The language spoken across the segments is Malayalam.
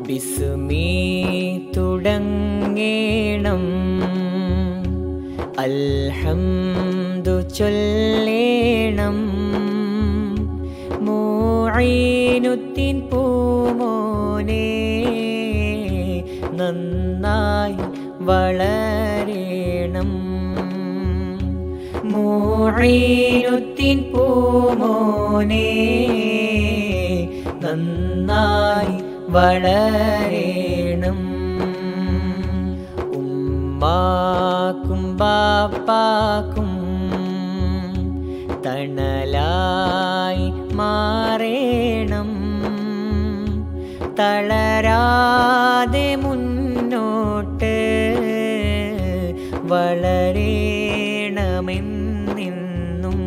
ബിസ്മീ തുടങ്ങേണം അൽഹംദു ചൊല്ലേണം മൂഈനുദ്ദീൻ പൂമോനെ നന്നായി വളരേണം മൂഈനുദ്ദീൻ പൂമോനെ നന്നായി വളരേണം ഉമ്മാക്കും ബാപ്പാക്കും തണലായി മാറേണം തളരാതെ മുന്നോട്ട് വളരേണമെന്നെന്നും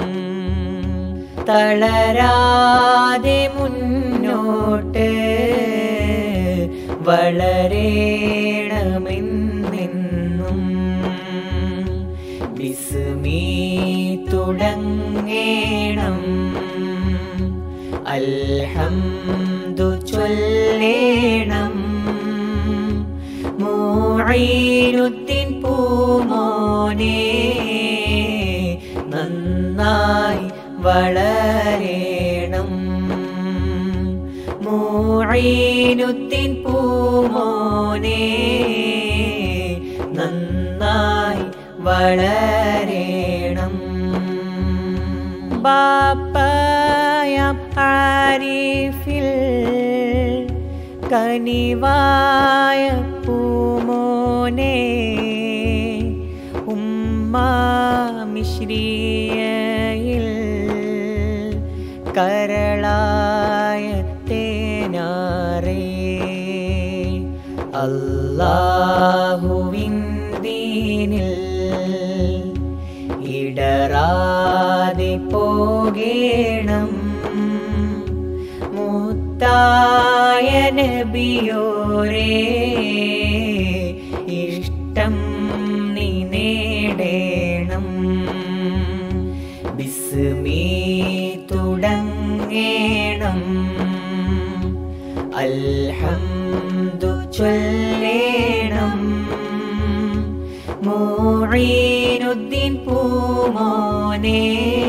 തളരാതെ മുന്നോട്ട് വളരേണമെന്നെന്നും ബിസ്മീ തുടങ്ങേണം അൽഹംദു ചൊല്ലേണം മൂഈനുദ്ദീൻ പൂമോനെ നന്നായി വളരേണം മൂഈനുദ്ദീൻ പൂമോനെ നന്നായി വളരേണം ബാപ്പയാം ആരിഫിൽ കനിവായ പൂമോനെ ഉമ്മാമിശ്രീയയിൽ കരളായ തേനാറേ അല്ലാഹുവിൻ ദീനിൽ ഇടറാതെ പോകേണം മുത്തായ നബിയോരേ ഇഷ്ടം നീ നേടേണം ബിസ്മീ തുടങ്ങേണം അൽഹംദു ചൊല്ലേണം മൂഈനുദ്ദീൻ പൂമോനെ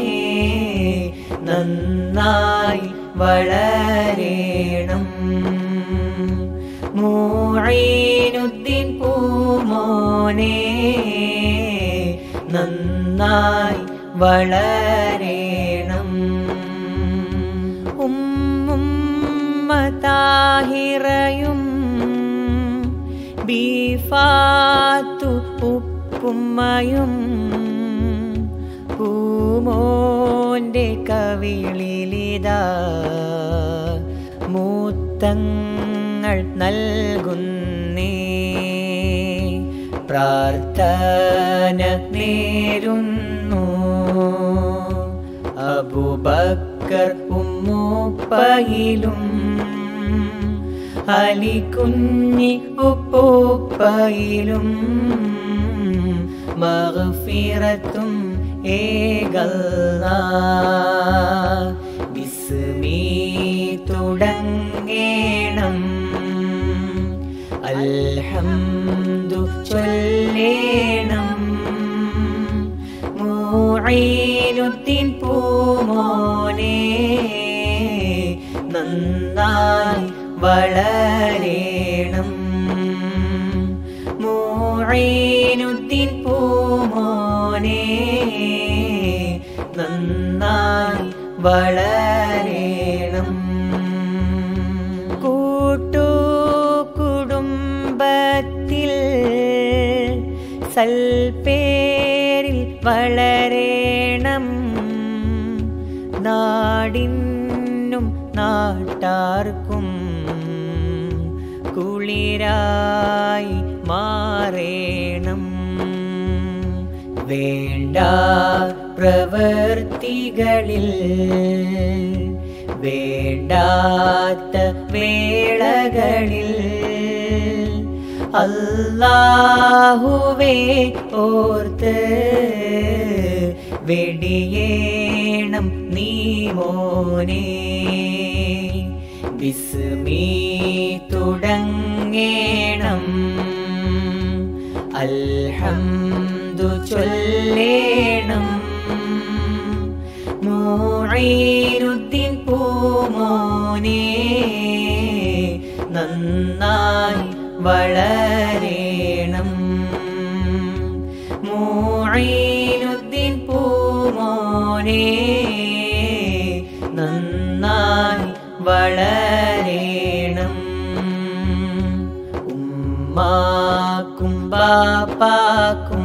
നന്നായി വളരേണം മൂഈനുദ്ദീൻ പൂമോനെ നന്നായി വളരേണം ഉമ്മുമ്മ താഹിറയും ബീഫാത്തു ഉപ്പുമ്മയും പൂമോന്റെ കവിളിലിതാ മൂത്തങ്ങൾ നൽകുന്നേ പ്രാർത്ഥന നേരുന്നു അബുബക്കർ ഉമ്മൂപ്പയിലും അലിക്കുഞ്ഞി ഉപ്പൂപ്പയിലും മഗ്ഫിറത്തും ഏകല്ല ബിസ്മീ തുടങ്ങേണം അൽഹംദു ചൊല്ലേണം മൂഈനുദ്ദീൻ പൂമോനെ നന്നായി വളരേണം മൂഈനുദ്ദീൻ പൂമോനെ നന്നായി വളരേണം കൂട്ടു കുടുംബത്തിൽ സൽപേരിൽ വളരേണം നാടിനും നാട്ടാർക്കും കുളിരായി മാറേണം വേണ്ട പ്രവർത്തികളിൽ വേണ്ടാത്ത വേളകളിൽ അല്ലാഹുവേ ഓർത്ത് വെടിയേണം നീ മോനെ ബിസ്മീ തുടങ്ങേണം അൽഹംദു ചൊല്ലേണം മൂഈനുദ്ദീൻ പൂമോനെ നന്നായി വളരേണം മൂഈനുദ്ദീൻ പൂമോനെ നന്നായി വളരേണം ഉമ്മാക്കും ബാപ്പാക്കും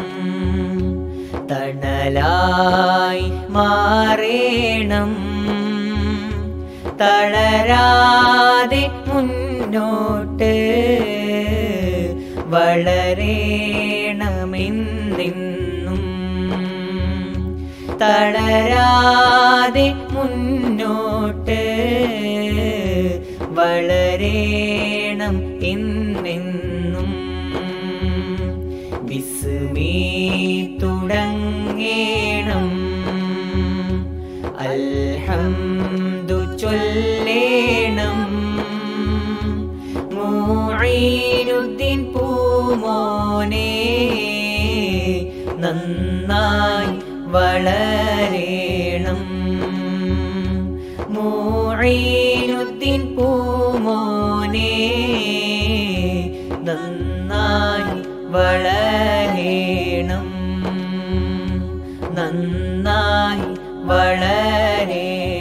തണലായി മാറേണം തളരാതെ മുന്നോട്ട് വളരേണമെന്നെന്നും തളരാതെ മുന്നോട്ട് വളരേണം എന്നെന്നും വിസ്മീ തുടങ്ങേണം അൽഹംദു ചൊല്ലേണം മൂഈനുദ്ദീൻ പൂമോനെ നന്നായി വളരേണം മൂഈനുദ്ദീൻ പൂമോനെ നന്നായി വളരേണം നന്നായി വളരേണം